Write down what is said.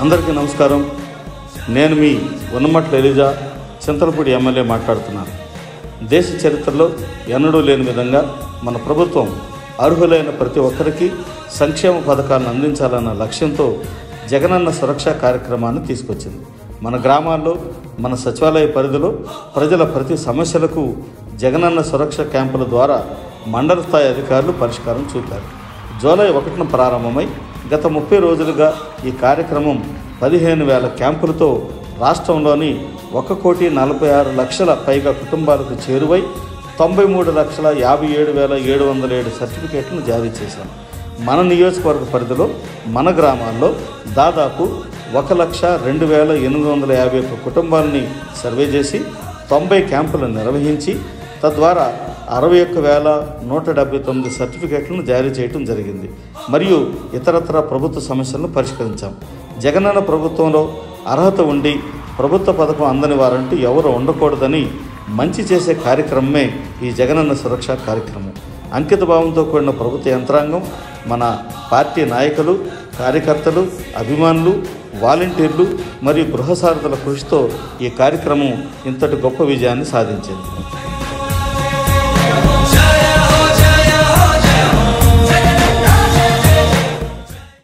అందరికీ నమస్కారం నేను మీ ఉన్నమట్ల ఎలిజా చింతలపూడి ఎమ్మెల్యే మాట్లాడుతున్నాను దేశ చరిత్రలో ఎన్నడూ లేని విధంగా మన ప్రభుత్వం అర్హులైన ప్రతి ఒక్కరికి సంక్షేమ పథకాలను అందించాలన్న లక్ష్యంతో జగనన్న సురక్ష కార్యక్రమాన్ని తీసుకొచ్చింది మన గ్రామాల్లో మన సచివాలయ పరిధిలో ప్రజల ప్రతి సమస్యలకు జగనన్న సురక్ష క్యాంపుల ద్వారా మండల స్థాయి అధికారులు పరిష్కారం చూపారు జూలై ఒకటిన ప్రారంభమై గత ముప్పై రోజులుగా ఈ కార్యక్రమం పదిహేను వేల క్యాంపులతో రాష్ట్రంలోని ఒక కోటి నలభై ఆరు లక్షల పైగా కుటుంబాలకు చేరువై తొంభై మూడు లక్షల యాభై ఏడు వేల ఏడు వందల ఏడు సర్టిఫికేట్లను జారీ చేశాం మన నియోజకవర్గ పరిధిలో మన గ్రామాల్లో దాదాపు ఒక లక్ష రెండు వేల ఎనిమిది వందల యాభై ఒక్క కుటుంబాలని సర్వే చేసి తొంభై క్యాంపులను నిర్వహించి తద్వారా అరవై ఒక్క వేల నూట డెబ్బై తొమ్మిది సర్టిఫికేట్లను జారీ చేయడం జరిగింది మరియు ఇతరత్ర ప్రభుత్వ సమస్యలను పరిష్కరించాం జగనన్న ప్రభుత్వంలో అర్హత ఉండి ప్రభుత్వ పథకం అందని వారంటూ ఎవరు ఉండకూడదని మంచి చేసే కార్యక్రమమే ఈ జగనన్న సురక్ష కార్యక్రమం అంకిత భావంతో కూడిన ప్రభుత్వ యంత్రాంగం మన పార్టీ నాయకులు కార్యకర్తలు అభిమానులు వాలంటీర్లు మరియు గృహసారథుల కృషితో ఈ కార్యక్రమం ఇంతటి గొప్ప విజయాన్ని సాధించింది